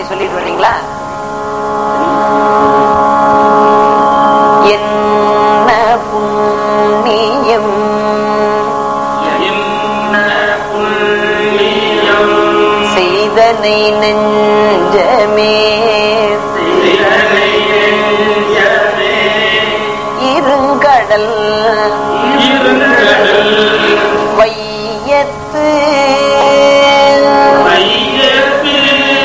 சொல்லிட்டு வர்றீங்களா என்ன புண்ணியம் என்ன புண்ணியம் செய்தனை நெஞ்சமே செய்தனை நெஞ்சமே இருங்கடல் இருங்கடல் வையத்து மையத்து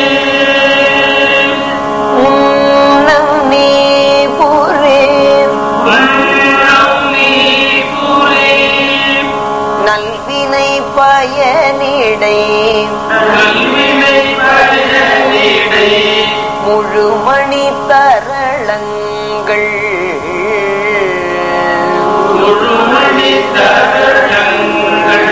உன்னம் நீ புரேன் உள்ளம் நீ புரி நல்வினை பயனிடை கல்வினை பயனிடை முழுமணி தரளங்கள் முழுமணி தரங்கள்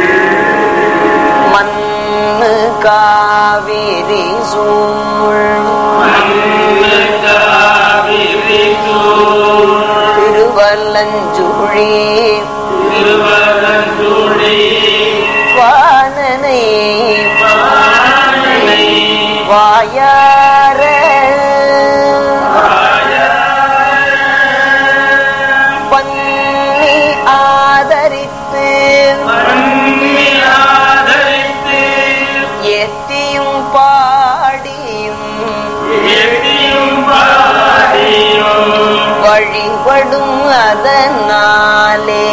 மண்ணு காவிரி சூழ் மண்ணு காவிரி சூழ் திருவல்லஞ்சுழி திருவரஞ்சுழி வானனை வானை வாயார பண்ணி ஆதரித்து எத்தியும் பாடியும் வழிபடும் அதனாலே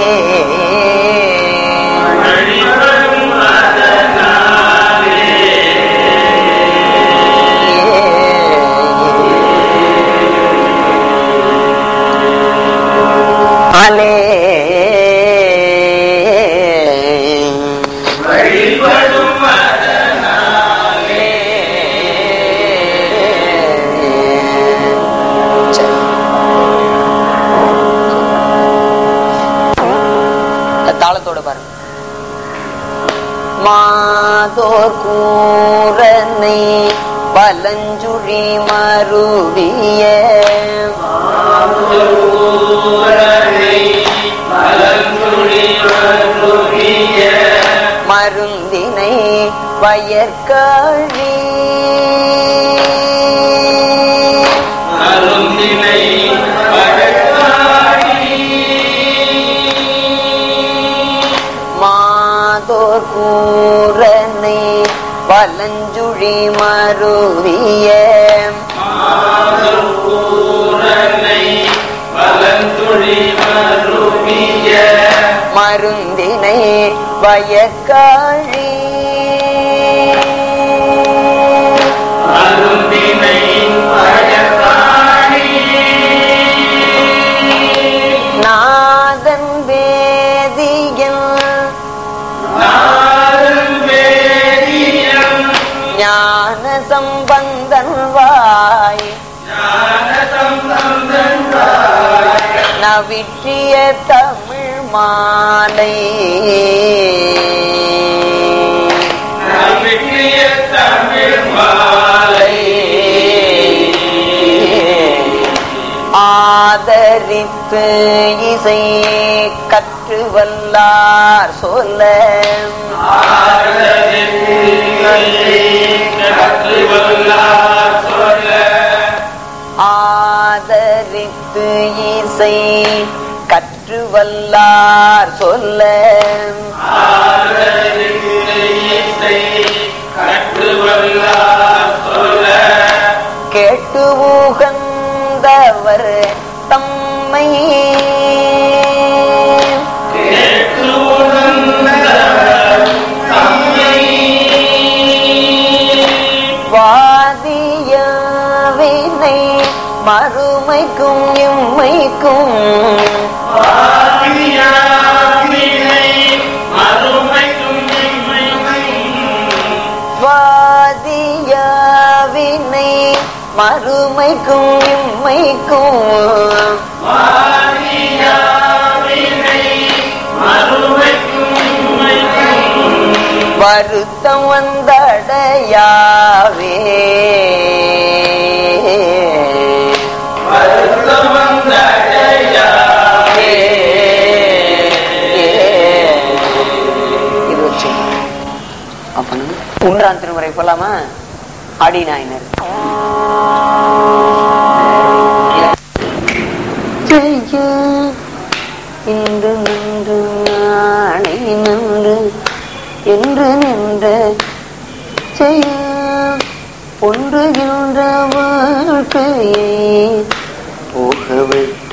அலே சரி. தாளத்தோட பாருங்க மாதோர் கூரனை பலஞ்சுழி மருவிய மருந்தினை வயற்காழி மாதோர் கூரனை பலஞ்சுழி மருவிய மருந்தினை வயற்காழி நாதன் வேதியன் ஞான சம்பந்தன் வாய் நவிற்றிய தமிழ் மாலை தமிழ் மாலை ஆதரித்து இசை கற்று வல்லார் சொல்ல ஆதரித்து இசை கற்று வல்லார் சொல்ல கேட்டு உகந்தவர் தம்மை வாதியவினை மறுமைக்கும் இம்மைக்கும் வாதியவினை மறுமைக்கும் இம்மைக்கும் வருத்தம் வந்தடையாவே இது வச்சு அப்ப மூன்றாம் திருமுறை போலாமா அடிநாயினர் செய்ய இன்று நின்று நாளை நின்று என்று நின்ற செய்ய ஒன்றுகின்ற வாழ்க்கையை போகவே